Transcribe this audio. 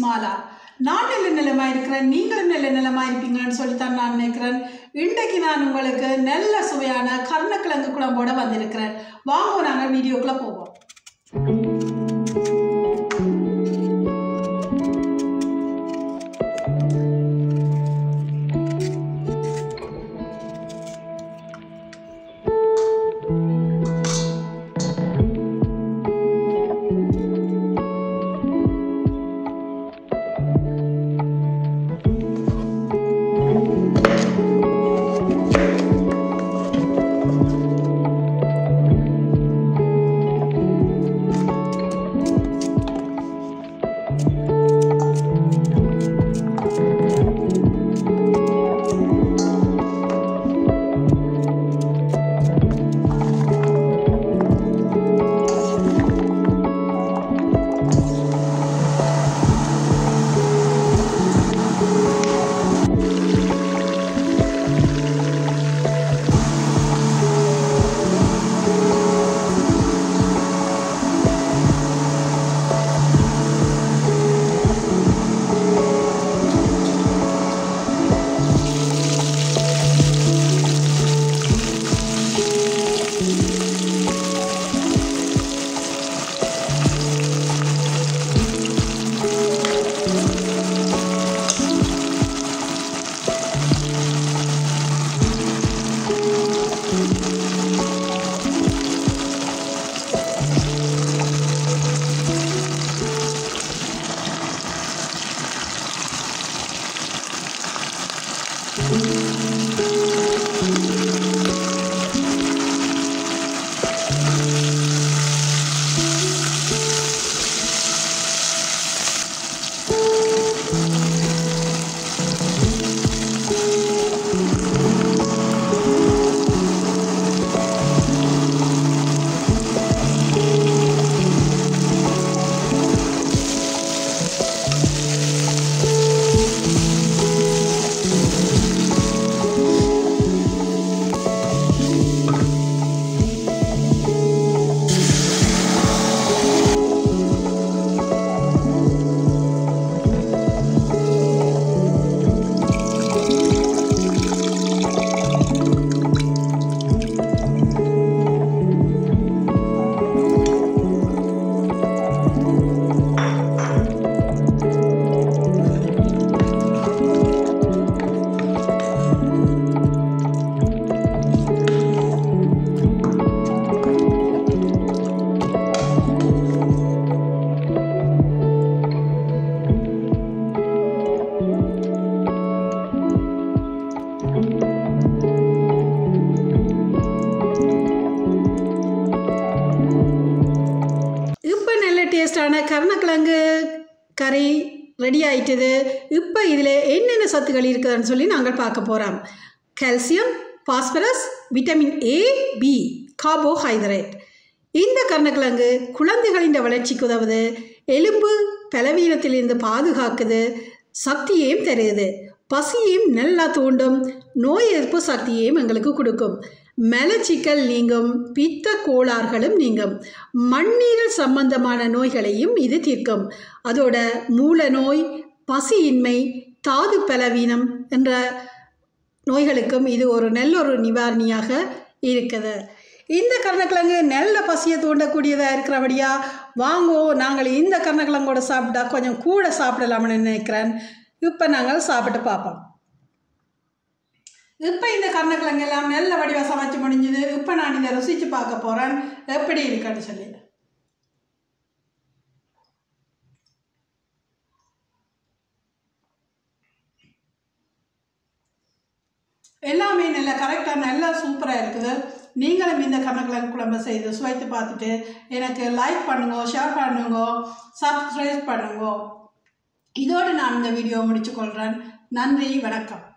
மாலா நான் நல்ல நிலமா இருக்கிறேன் நீங்களும் நல்ல நிலமா இருப்பீங்கன்னு சொல்லித்தான் நான் நினைக்கிறேன் இன்றைக்கு நான் உங்களுக்கு நல்ல சுவையான கருணக்கிழங்கு குழம்போட வந்திருக்கிறேன் வாங்க நாங்கள் வீடியோக்குள்ள போவோம் இப்போ நல்ல டேஸ்டான கருணக்கிழங்கு கறி ரெடி ஆயிட்டது இப்போ இதில் என்னென்ன சத்துக்கள் இருக்குதுன்னு சொல்லி நாங்கள் பார்க்க போகிறோம் calcium phosphorus vitamin A B carbohydrate இந்த கருணக்கிழங்கு குழந்தைகளின் வளர்ச்சிக்கு உதவுது எலும்பு பலவீனத்திலிருந்து பாதுகாக்குது சக்தியையும் தருது பசியையும் நல்லா தூண்டும் நோய் எதிர்ப்பு சக்தியையும் எங்களுக்கு கொடுக்கும் மலச்சிக்கல் நீங்கும் பித்த கோளாறுகளும் நீங்கும் மண்ணீரல் சம்பந்தமான நோய்களையும் இது தீர்க்கும் அதோட மூல நோய் பசியின்மை தாது பலவீனம் என்ற நோய்களுக்கும் இது ஒரு நல்ல ஒரு நிவாரணியாக இருக்குது இந்த கருணக்கிழங்கு நல்ல பசியை தூண்டக்கூடியதாக இருக்கிறபடியா வாங்கோ நாங்கள் இந்த கருணக்கிழங்கோட சாப்பிட்டா கொஞ்சம் கூட சாப்பிடலாம்னு நினைக்கிறேன் இப்போ நாங்கள் சாப்பிட்டு பார்ப்போம் இப்போ இந்த கருணக்கிழங்கு எல்லாம் நல்ல வடிவாக சமைச்சு முடிஞ்சுது இப்போ நான் இதை ருசித்து பார்க்க போகிறேன் எப்படி இருக்குன்னு சொல்லி எல்லாமே நல்ல கரெக்டாக நல்லா சூப்பராக இருக்குது நீங்களும் இந்த கருணக்கிழங்கு குழம்பு செய்து சுவைத்து பார்த்துட்டு எனக்கு லைக் பண்ணுங்க ஷேர் பண்ணுங்க சப்ஸ்கிரைப் பண்ணுங்க இதோடு நான் இந்த வீடியோ முடிச்சுக்கொள்கிறேன் நன்றி வணக்கம்